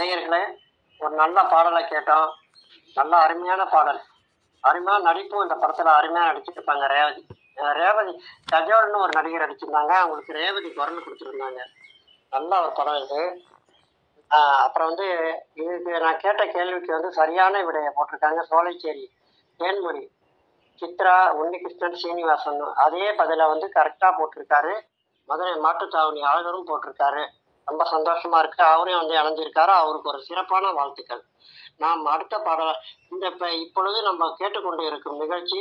நேயர்களே ஒரு நல்ல பாடலை கேட்டோம் நல்ல அருமையான பாடல் அருமையான நடிப்பும் இந்த படத்துல அருமையா நடிச்சிருப்பாங்க ரேவதி அஹ் ரேவதி கஜோல்னு ஒரு நடிகர் நடிச்சிருந்தாங்க அவங்களுக்கு ரேவதி குரல் கொடுத்துருந்தாங்க நல்ல ஒரு படம் இது ஆஹ் அப்புறம் வந்து இதுக்கு நான் கேட்ட கேள்விக்கு வந்து சரியான விடையை போட்டிருக்காங்க சோலைச்சேரி தேன்மொழி சித்ரா உன்னிகிருஷ்ணன் சீனிவாசன் அதே பதிலை வந்து கரெக்டாக போட்டிருக்காரு மதுரை மாட்டுத்தாவணி அழகரும் போட்டிருக்காரு ரொம்ப சந்தோஷமா இருக்கு அவரையும் வந்து இணைஞ்சிருக்காரு அவருக்கு ஒரு சிறப்பான வாழ்த்துக்கள் நாம் அடுத்த பாடல இந்த இப்ப இப்பொழுது நம்ம கேட்டுக்கொண்டு இருக்கும் நிகழ்ச்சி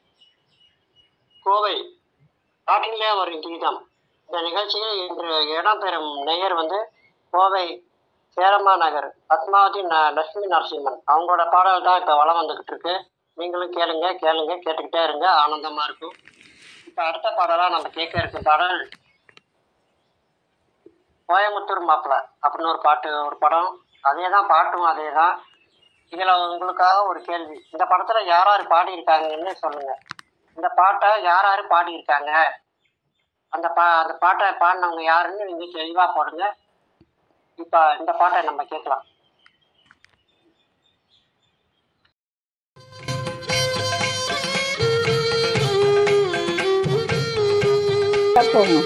கோவை காட்டிலே வரும் கீதம் இந்த நிகழ்ச்சியில் இன்று இடம்பெறும் நேயர் வந்து கோவை சேரமா நகர் பத்மாவதி ந- லட்சுமி நரசிம்மன் அவங்களோட பாடல் தான் இப்போ வளம் வந்துகிட்டு இருக்கு நீங்களும் கேளுங்க கேளுங்க கேட்டுக்கிட்டே இருங்க ஆனந்தமா இருக்கும் இப்போ அடுத்த பாடலாக நம்ம கேட்க இருக்கும் பாடல் கோயம்புத்தூர் மாப்பிள்ளை அப்படின்னு ஒரு பாட்டு ஒரு படம் அதே தான் பாட்டும் அதே தான் இதில் உங்களுக்காக ஒரு கேள்வி இந்த படத்தில் யார் யார் பாடியிருக்காங்கன்னு சொல்லுங்க இந்த பாட்டை யார் யார் பாடியிருக்காங்க அந்த பா அந்த பாட்டை பாடினவங்க யாருன்னு நீங்கள் தெளிவாக போடுங்க இப்போ இந்த பாட்டை நம்ம கேட்கலாம் போகணும்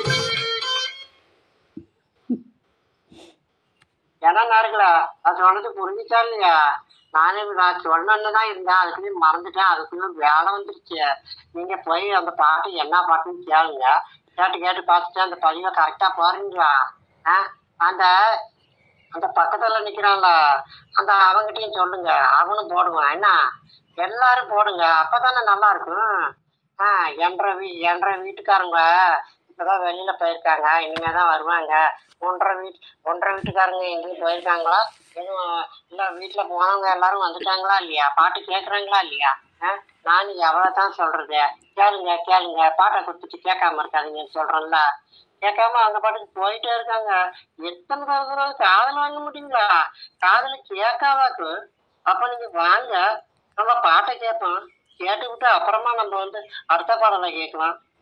ஏன்னா நேரங்களா அது சொன்னது புரிஞ்சுச்சா இல்லையா நானே நான் சொல்லணும்னு தான் இருந்தேன் அதுக்குள்ளே மறந்துட்டேன் அதுக்குள்ள வேலை வந்துருச்சு நீங்க போய் அந்த பாட்டு என்ன பாட்டுன்னு கேளுங்க கேட்டு கேட்டு பார்த்துட்டு அந்த பதிவை கரெக்டா பாருங்களா ஆ அந்த அந்த பக்கத்துல நிக்கிறான்ல அந்த அவங்கிட்டையும் சொல்லுங்க அவனும் போடுவான் என்ன எல்லாரும் போடுங்க அப்பதானே நல்லா இருக்கும் ஆ என்ற வீ என்ற வீட்டுக்காரங்க இப்பதான் வெளியில போயிருக்காங்க இனிமே தான் வருவாங்க ஒன்றரை வீட் ஒன்றரை வீட்டுக்காரங்க எங்கேயும் போயிருக்காங்களா எதுவும் இல்லை வீட்டில் போனவங்க எல்லாரும் வந்துட்டாங்களா இல்லையா பாட்டு கேட்குறாங்களா இல்லையா ஆ நானும் எவ்வளோ தான் சொல்றது கேளுங்க கேளுங்க பாட்டை கொடுத்துட்டு கேட்காம இருக்காதீங்கன்னு சொல்கிறேன்ல கேட்காம அந்த பாட்டுக்கு போயிட்டே இருக்காங்க எத்தனை தடவை காதல் வாங்க மாட்டீங்களா காதல் கேட்காதாக்கு அப்போ நீங்கள் வாங்க நம்ம பாட்டை கேட்போம் கேட்டுவிட்டு அப்புறமா நம்ம வந்து அடுத்த பாடலை கேட்கலாம்